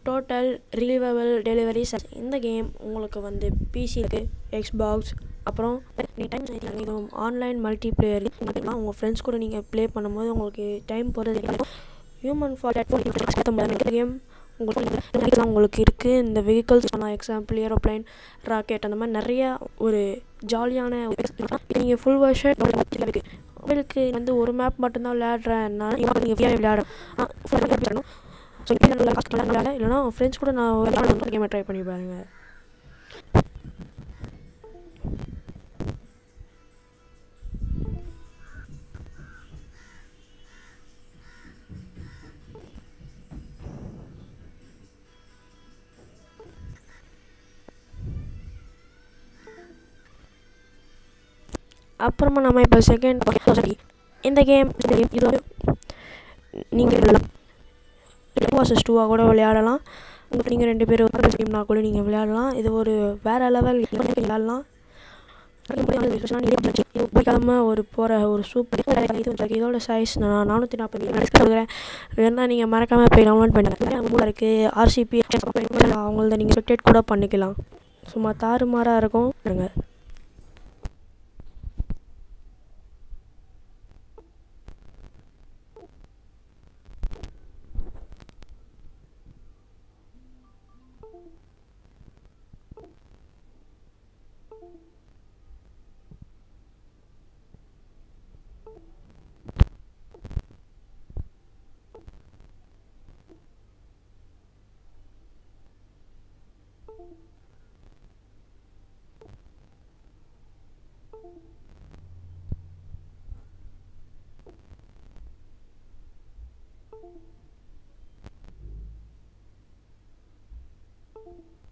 Total relievable deliveries இந்த game உங்களுக்கு வந்து பிசிக்கு எக்ஸ்பாக்ஸ் அப்புறம் டைம் ஆன்லைன் மல்டி பிளேயர் உங்கள் ஃப்ரெண்ட்ஸ் கூட நீங்கள் ப்ளே பண்ணும்போது உங்களுக்கு டைம் போகிறது ஹியூமன் ஃபால் கேம் உங்களுக்கு உங்களுக்கு இருக்குது இந்த வெஹிக்கல்ஸ் நான் எக்ஸாம்பிள் ஏரோப்ளைன் ராக்கெட் அந்த மாதிரி நிறையா ஒரு ஜாலியான நீங்கள் ஃபுல் வருஷன் இருக்குது உங்களுக்கு வந்து ஒரு மேப் மட்டும்தான் விளையாடுறேன்னா நீங்கள் ஃப்ரீயாக விளையாடும் ஸோ விளையாட இல்லைனா ஃப்ரெண்ட்ஸ் கூட நான் விளையாட கேமை ட்ரை பண்ணி பாருங்க அப்புறமா நம்ம இப்போ செகண்ட் இந்த கேம் இது ஒரு நீங்கள் டூ வர்சஸ் டூவாக கூட விளையாடலாம் உங்களுக்கு நீங்கள் ரெண்டு பேர் ஒரு டீம்னா கூட நீங்கள் விளையாடலாம் இது ஒரு வேறு லெவல் விளையாடலாம் பிடிக்காம ஒரு போகிற ஒரு சூப்பர் இது இதோட சைஸ் நான் நானூற்றி நாற்பது கொடுக்குறேன் வேணா நீங்கள் மறக்காமல் போய் டவுன்லோட் பண்ணுங்கள் இருக்குது ஆர்சிபி அவங்களத நீங்கள் ரொட்டேட் கூட பண்ணிக்கலாம் சும்மா தாறுமாறாக இருக்கும் பாருங்க Thank you.